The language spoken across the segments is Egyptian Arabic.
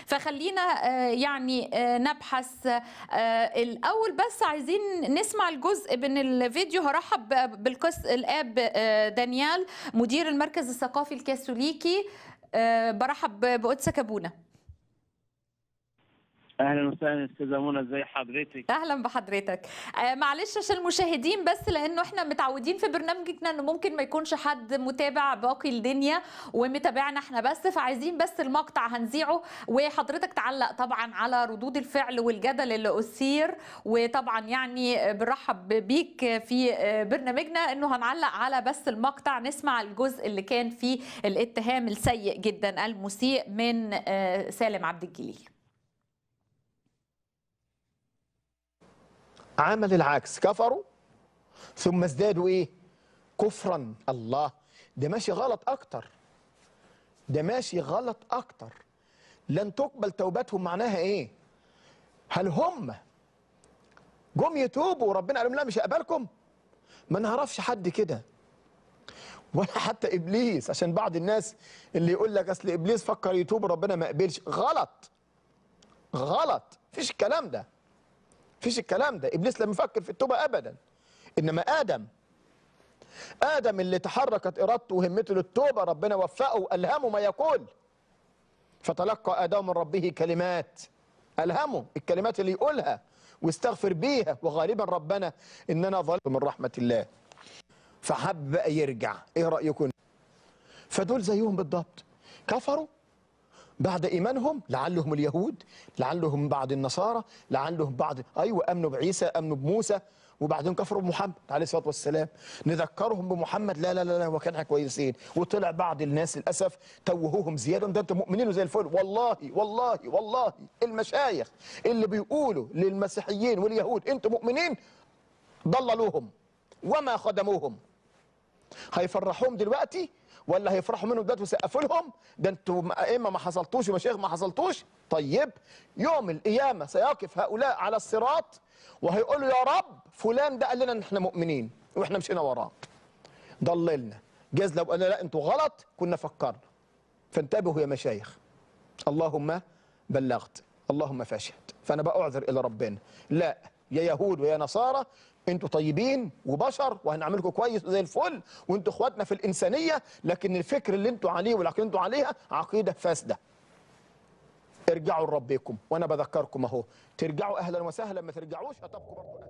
فخلينا آه، يعني آه، نبحث آه، الاول بس عايزين نسمع الجزء من الفيديو هرحب بالقس الاب آه، دانيال مدير المركز الثقافي الكاثوليكي آه، برحب بقدسك ابونا اهلا وسهلا استاذه منى ازي حضرتك اهلا بحضرتك آه، معلش عشان المشاهدين بس لانه احنا متعودين في برنامجنا انه ممكن ما يكونش حد متابع باقي الدنيا ومتابعنا احنا بس فعايزين بس المقطع هنذيعه وحضرتك تعلق طبعا على ردود الفعل والجدل اللي اثير وطبعا يعني بنرحب بيك في آه، برنامجنا انه هنعلق على بس المقطع نسمع الجزء اللي كان فيه الاتهام السيء جدا المسيء من آه، سالم عبد الجليل عمل العكس كفروا ثم ازدادوا ايه كفرا الله ده ماشي غلط اكتر ده ماشي غلط اكتر لن تقبل توبتهم معناها ايه هل هم جم يتوبوا وربنا قال لهم لا مش هقبلكم ما نعرفش حد كده ولا حتى ابليس عشان بعض الناس اللي يقول لك اصل ابليس فكر يتوب وربنا ما قبلش غلط غلط مفيش الكلام ده فيش الكلام ده ابليس لم يفكر في التوبه ابدا انما ادم ادم اللي تحركت ارادته وهمته للتوبه ربنا وفقه والهمه ما يقول فتلقى ادم من ربه كلمات الهمه الكلمات اللي يقولها واستغفر بيها وغالبا ربنا اننا ظلمت من رحمه الله فحب بقى يرجع ايه رايكم فدول زيهم بالضبط كفروا بعد ايمانهم لعلهم اليهود لعلهم بعد النصارى لعلهم بعد ايوه امنوا بعيسى امنوا بموسى وبعدين كفروا بمحمد عليه الصلاه والسلام نذكرهم بمحمد لا لا لا لا وكان كويسين وطلع بعض الناس للاسف توهوهم زياده ده انتم مؤمنين زي الفل والله والله والله المشايخ اللي بيقولوا للمسيحيين واليهود انتم مؤمنين ضللوهم وما خدموهم هيفرحوهم دلوقتي ولا هيفرحوا منهم دلوقتي ويسقفوا لهم ده انتوا اما ما حصلتوش ومشايخ ما حصلتوش طيب يوم القيامه سيقف هؤلاء على الصراط وهيقولوا يا رب فلان ده قال لنا ان احنا مؤمنين واحنا مشينا وراه ضللنا جاز لو قال لا انتوا غلط كنا فكرنا فانتبهوا يا مشايخ اللهم بلغت اللهم فاشهد فانا بعذر الى ربنا لا يا يهود ويا نصارى انتوا طيبين وبشر وهنعملكم كويس زي الفل وانتوا اخواتنا في الانسانيه لكن الفكر اللي انتوا عليه والعقيده اللي انتوا عليها عقيده فاسده ارجعوا لربكم وانا بذكركم اهو ترجعوا اهلا وسهلا ما ترجعوش هتبقوا برضه اهلا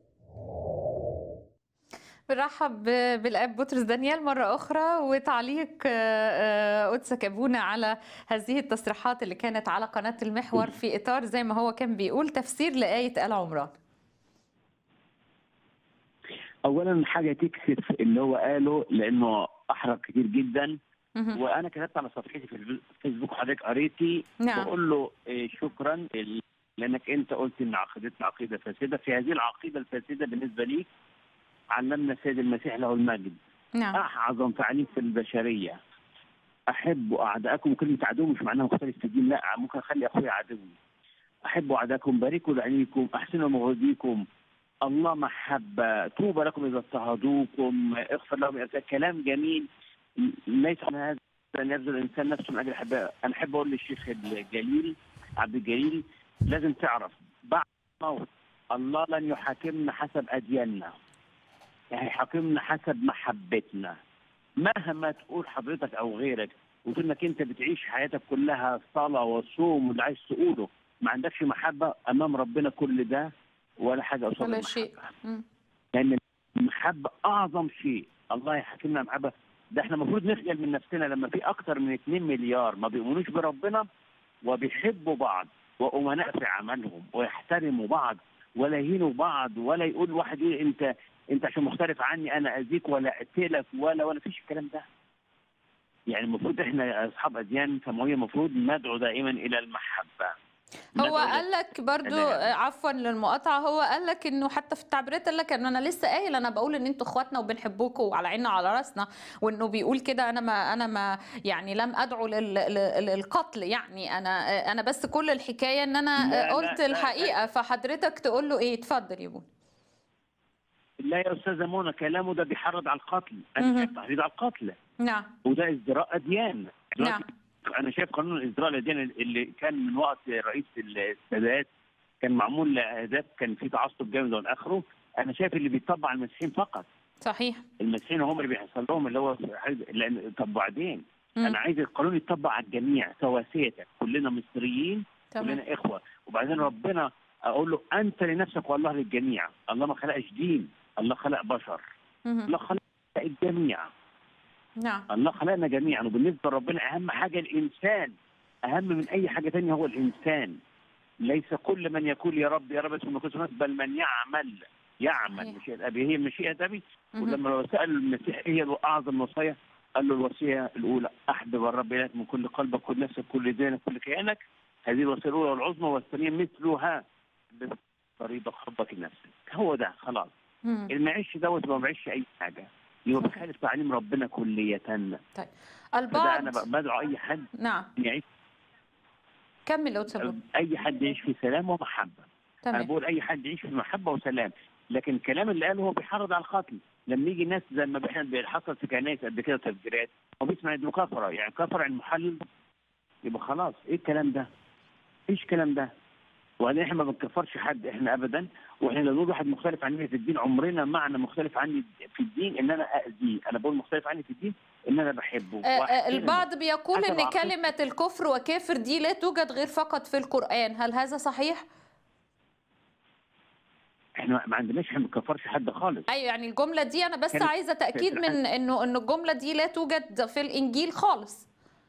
وسهلا بنرحب بالاب بطرس دانيال مره اخرى وتعليق آه، آه، قدسك ابونا على هذه التصريحات اللي كانت على قناه المحور في اطار زي ما هو كان بيقول تفسير لايه ال عمران اولا حاجه تكسف اللي هو قاله لانه احرج كتير جدا مهم. وانا كتبت على صفحتي في الفيسبوك حضرتك قريتي نعم. بقول له إيه، شكرا ال- لانك انت قلت ان عقيدتنا عقيده فاسده في هذه العقيده الفاسده بالنسبه ليك علمنا السيد المسيح له المجد نعم اعظم تعليم في البشريه احبوا اعداءكم كلمه عدو مش معناها مختلف في الدين لا ممكن اخلي اخويا عدوي احبوا اعداءكم باركوا لعينيكم احسنوا مغرضيكم الله محبه طوبى لكم اذا اضطهدوكم اغفر لهم يا أرسال. كلام جميل ليس من هذا ان يبذل الانسان نفسه من اجل احبائه انا احب اقول للشيخ الجليل عبد الجليل لازم تعرف بعد الموت الله لن يحاكمنا حسب ادياننا هيحاكمنا حسب محبتنا مهما تقول حضرتك او غيرك وتقول انك انت بتعيش حياتك كلها صلاه وصوم واللي عايز تقوله ما عندكش محبه امام ربنا كل ده ولا حاجه قصاد ولا المحبة. شيء مم. لان المحبه اعظم شيء الله يحكمنا محبه ده احنا المفروض نخجل من نفسنا لما في اكتر من 2 مليار ما بيؤمنوش بربنا وبيحبوا بعض وامناء في عملهم ويحترموا بعض ولا يهينوا بعض ولا يقول واحد ايه انت انت عشان مختلف عني انا اذيك ولا اقتلك ولا ولا فيش الكلام ده يعني المفروض احنا اصحاب اديان سماويه المفروض ندعو دائما الى المحبه هو ندعو إلى- قال لك برضو أنا- آه، عفوا للمقاطعه هو قال لك انه حتى في التعبيرات قال لك ان انا لسه قايل انا بقول ان انتوا اخواتنا وبنحبكم وعلى عيننا وعلى راسنا وانه بيقول كده انا ما انا ما يعني لم ادعو لل- لل- للقتل يعني انا آه، انا بس كل الحكايه ان انا لا، آه، لا، قلت لا، الحقيقه فحضرتك تقول له ايه اتفضل يا بون لا يا استاذه منى كلامه ده بيحرض على القتل مهم. انا شايف تحريض على القتل نعم وده ازدراء اديان نعم انا شايف قانون الازدراء الاديان اللي كان من وقت رئيس السادات كان معمول لاهداف كان في تعصب جامد والى اخره انا شايف اللي بيطبق على المسيحيين فقط صحيح المسيحيين هم اللي بيحصل لهم اللي هو لأن طب وبعدين مم. انا عايز القانون يتطبق على الجميع سواسيه كلنا مصريين تمام كلنا اخوه وبعدين ربنا اقول له انت لنفسك والله للجميع الله ما خلقش دين الله خلق بشر مهم. الله خلق الجميع نعم الله خلقنا جميعا وبالنسبه لربنا اهم حاجه الانسان اهم من اي حاجه ثانيه هو الانسان ليس كل من يقول يا رب يا رب اسمه كل ناس بل من يعمل يعمل صحيح. مشيئه ابي هي مشيئه ابي مهم. ولما سال المسيح ايه هي اعظم وصيه قال له الوصيه الاولى احبب الرب الهك من كل قلبك كل نفسك كل ذهنك كل كيانك هذه الوصيه الاولى والعظمى والثانيه مثلها طريقك حبك لنفسك هو ده خلاص مهم. اللي ما يعيش دوت ما بيعيش اي حاجه يبقى صحيح. بيخالف تعليم ربنا كلية فده البعض انا بدعو اي حد نعم يعيش كمل لو تسبب اي حد يعيش في سلام ومحبه انا تمام بقول اي حد يعيش في محبه وسلام لكن الكلام اللي قاله هو بيحرض على القتل لما يجي ناس زي ما احنا بيحصل في كنائس قد كده تفجيرات هو بيسمع انه كفره يعني كفر المحلل يبقى خلاص ايه الكلام ده؟ ايش الكلام ده؟ وبعدين احنا ما بنكفرش حد احنا ابدا واحنا لو نقول واحد مختلف عني في الدين عمرنا معنى مختلف عني في الدين ان انا اذيه انا بقول مختلف عني في الدين ان انا بحبه آه، آه، وأحترمه. البعض بيقول حسب ان عقيدته. كلمة الكفر وكافر دي لا توجد غير فقط في القرآن هل هذا صحيح؟ احنا ما عندناش احنا ما بنكفرش حد خالص ايوه يعني الجملة دي انا بس كانت- عايزة تأكيد من انه انه الجملة دي لا توجد في الانجيل خالص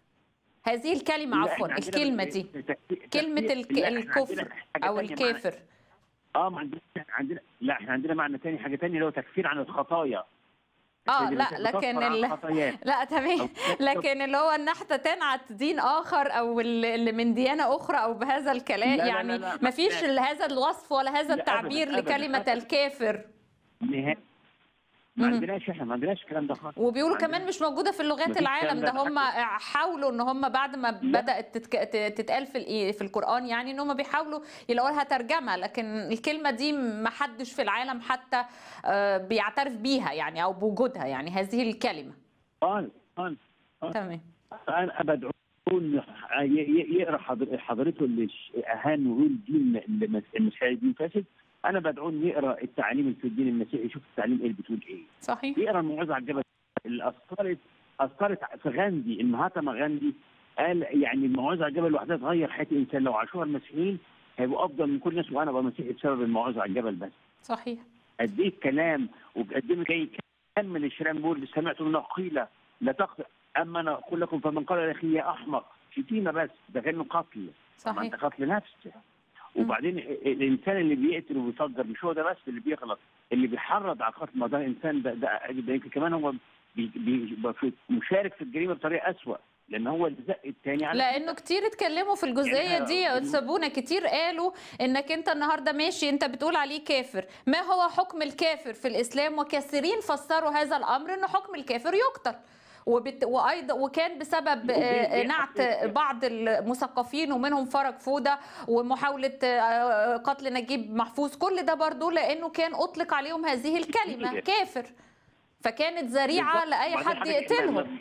هذه الكلمة لا، عفوا إحنا عندنا الكلمة بس- دي تفسير- كلمة تفسير- الك... لا، إحنا الكفر عندنا حاجة او تانية معنى- الكافر اه ما عندنا عندنا لا احنا عندنا معنى تاني حاجه تانية اللي هو تكفير عن الخطايا اه اللي لا بتكفر لكن عن ال... الخطايات. لا تمام أو لكن اللي هو ان احنا تنعت دين اخر او اللي اللي من ديانه اخرى او بهذا الكلام لا، لا، يعني لا، ما فيش لا. هذا الوصف ولا هذا لا، التعبير أبداً، أبداً، لكلمه أبداً. الكافر نهائي ما مم. عندناش احنا ما عندناش الكلام ده خالص وبيقولوا ما كمان عندناش. مش موجوده في لغات مفيش العالم الكلام ده ده هم حاولوا ان هم بعد ما لا. بدات تتك... ت- تتقال في الإيه- في القران يعني ان هم بيحاولوا يلاقوا لها ترجمه لكن الكلمه دي ما حدش في العالم حتى آه، بيعترف بيها يعني او بوجودها يعني هذه الكلمه قال قال تمام انا بدعو ي- ي- يقرا حضر- حضرته اللي ش- اهان ويقول دين اللي المسيحي دين فاسد انا بدعو إنه يقرا التعليم اللي في الدين المسيحي يشوف التعليم ايه اللي بتقول ايه صحيح يقرا الموعظه على الجبل اللي اثرت اثرت في غاندي المهاتما غاندي قال يعني الموعظه على الجبل لوحدها تغير حياه الانسان لو عاشوها المسيحيين هيبقوا افضل من كل الناس وانا ابقى مسيحي بسبب الموعظه على الجبل بس صحيح قد ايه الكلام وقد ايه كي كم من الشرام بيقول سمعت منه قيل لا تقتل اما انا اقول لكم فمن قال لاخيه يا احمق شتيمه بس ده كانه قتل ما صحيح انت قتل نفس وبعدين الانسان اللي بيقتل وبيفجر مش هو ده بس اللي بيغلط اللي بيحرض على القتل ما ده الانسان ده ده, ده يمكن كمان هو بي بي في- مشارك في الجريمه بطريقه اسوء لان هو اللي زق الثاني على لانه كتير اتكلموا في الجزئيه يعني دي يا أنا- استاذ بونا كتير قالوا انك انت النهارده ماشي انت بتقول عليه كافر ما هو حكم الكافر في الاسلام وكثيرين فسروا هذا الامر انه حكم الكافر يقتل وبت... وايضا وكان بسبب وبي- آه، بي- نعت بعض المثقفين ومنهم فرج فوده ومحاوله آه، قتل نجيب محفوظ كل ده برضو لانه كان اطلق عليهم هذه الكلمه كتير. كافر فكانت ذريعه بالظبط. لاي وبعدين حد حاجة يقتلهم كمان،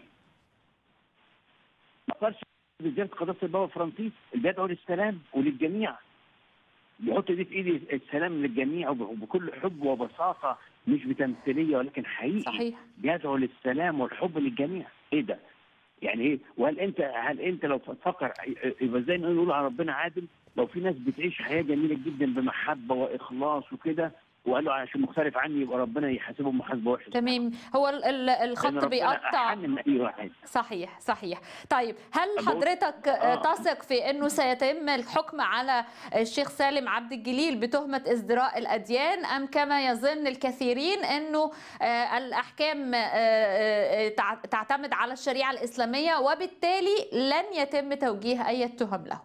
ما اقدرش زياده قداسه البابا الفرنسي اللي بيدعو للسلام وللجميع بيحط دي في ايدي السلام للجميع وب- وبكل حب وبساطه مش بتمثيليه ولكن حقيقي صحيح بيدعو للسلام والحب للجميع ايه ده؟ يعني ايه؟ وهل انت هل انت لو تفكر يبقى ازاي نقول على ربنا عادل لو في ناس بتعيش حياه جميله جدا بمحبه واخلاص وكده وقالوا عشان مختلف عني يبقى ربنا يحاسبهم محاسبه وحشه تمام هو ال- ال- لأن الخط ربنا بيقطع أحن من اي واحد صحيح صحيح طيب هل أبو- حضرتك آه، آه. تثق في انه سيتم الحكم على الشيخ سالم عبد الجليل بتهمة ازدراء الاديان ام كما يظن الكثيرين انه آه، الاحكام آه، آه، تع- تعتمد على الشريعة الاسلامية وبالتالي لن يتم توجيه اي تهم له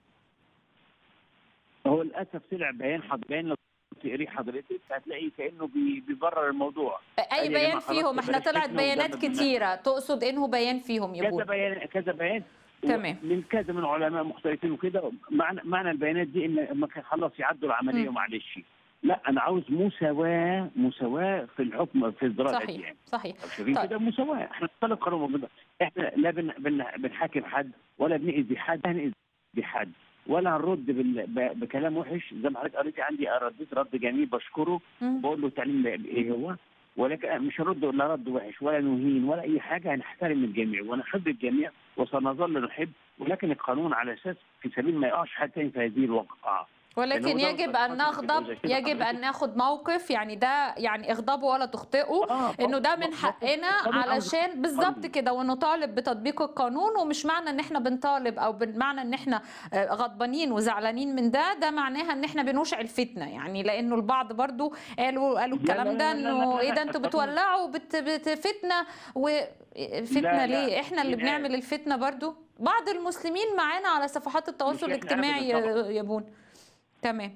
هو للاسف طلع بيان حض بيان لو تقريه حضرتك هتلاقي كانه بي- بيبرر الموضوع اي يا بيان جماعة خلاص فيهم احنا بلاش طلعت فتنة بيانات وجنب الناس. كتيرة تقصد انه بيان فيهم كذا يقول بيان كذا بيان تمام. من كذا من علماء مختلفين وكده معنى معنى البيانات دي ان لما كان خلاص يعدوا العمليه مم. معلش لا انا عاوز مساواه مساواه في الحكم في ازدراء صحيح الاديان صحيح شايفين طيب. كده مساواه احنا نطلق قانون موجود. احنا لا بن بن بنحاكم حد ولا بنأذي حد هنأذي حد ولا هنرد بال... ب... بكلام وحش زي ما حضرتك قريتي عندي رديت رد جميل بشكره مم. بقول له التعليم ايه هو ولكن مش هرد لا رد وحش ولا نهين ولا اي حاجه هنحترم الجميع ونحب الجميع وسنظل نحب ولكن القانون على اساس في سبيل ما يقعش حد تاني في هذه الوقعه ولكن لأنه ده يجب ده ان ده نغضب ده كده يجب ان حضرتك. ناخد موقف يعني ده يعني اغضبوا ولا تخطئوا آه، انه ده آه، من آه، حقنا القانون علشان بالظبط القانون. كده ونطالب بتطبيق القانون ومش معنى ان احنا بنطالب او بمعنى ان احنا آه، غضبانين وزعلانين من ده ده معناها ان احنا بنشعل فتنه يعني لانه البعض برضو قالوا قالوا لا، الكلام لا، ده لا، لا، انه لا، ايه لا، ده انتوا القانون- بتولعوا بت بت فتنه وفتنه لا، ليه احنا اللي لا. بنعمل الفتنه برضو بعض المسلمين معانا على صفحات التواصل إحنا الاجتماعي أبداً طبعاً. يا يا بون تمام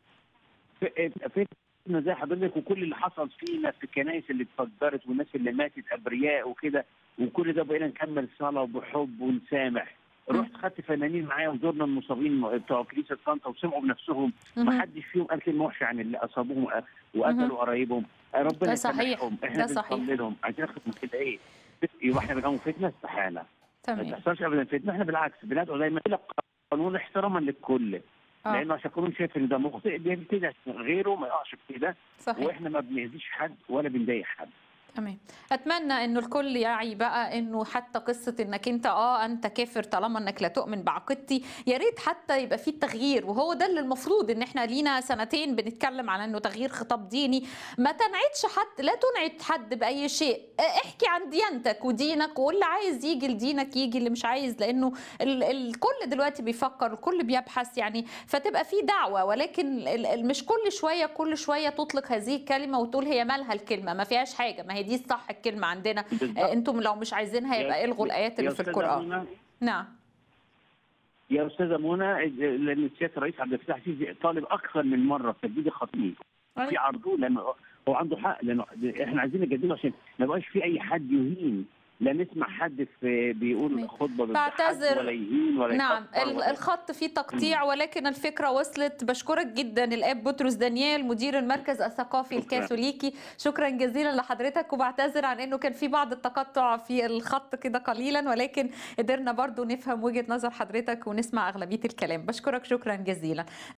فتنة زي حضرتك وكل اللي حصل فينا في الكنائس اللي اتفجرت والناس اللي ماتت ابرياء وكده وكل ده بقينا نكمل صلاه وبحب ونسامح رحت خدت فنانين معايا وزرنا المصابين بتوع كنيسه طنطا وسمعوا بنفسهم ما مهم. حدش فيهم قال كلمه وحشه عن اللي اصابوهم وقتلوا قرايبهم ربنا ده صحيح. يسامحهم احنا ده صحيح. بنصلي لهم عايزين ناخد من كده ايه يبقى احنا بنقوم فتنه استحاله ما تمام تحصلش ابدا فتنه احنا بالعكس بندعو دايما الى قانون احتراما للكل آه. لانه عشان يكون شايف ان ده مخطئ بيبتدي عشان غيره ما يقعش في كده صحيح واحنا ما بنأذيش حد ولا بنضايق حد تمام اتمنى انه الكل يعي بقى انه حتى قصه انك انت اه انت كافر طالما انك لا تؤمن بعقيدتي يا ريت حتى يبقى في تغيير وهو ده اللي المفروض ان احنا لينا سنتين بنتكلم على انه تغيير خطاب ديني ما تنعدش حد لا تنعد حد باي شيء اه، احكي عن ديانتك ودينك واللي عايز يجي لدينك يجي اللي مش عايز لانه ال- الكل دلوقتي بيفكر الكل بيبحث يعني فتبقى في دعوه ولكن ال- ال- مش كل شويه كل شويه تطلق هذه الكلمه وتقول هي مالها الكلمه ما فيهاش حاجه ما هي دي الصح الكلمه عندنا بالظبط. آه، انتم لو مش عايزينها يبقى يا- الغوا الايات اللي يا في أستاذة القران منى- نعم يا استاذه منى لان سياده الرئيس عبد الفتاح السيسي طالب اكثر من مره تجديد الخطيب في عرضه لانه هو عنده حق لانه احنا عايزين نجدده عشان ما يبقاش في اي حد يهين لا نسمع حد في بيقول تمام. خطبه ضد بعتذر. حد ولا يهين ولا نعم يكفر ال- ولا الخط فيه تقطيع ولكن الفكرة وصلت بشكرك جدا الأب بطرس دانيال مدير المركز الثقافي شكراً. الكاثوليكي شكرا جزيلا لحضرتك وبعتذر عن أنه كان في بعض التقطع في الخط كده قليلا ولكن قدرنا برضو نفهم وجهة نظر حضرتك ونسمع أغلبية الكلام بشكرك شكرا جزيلا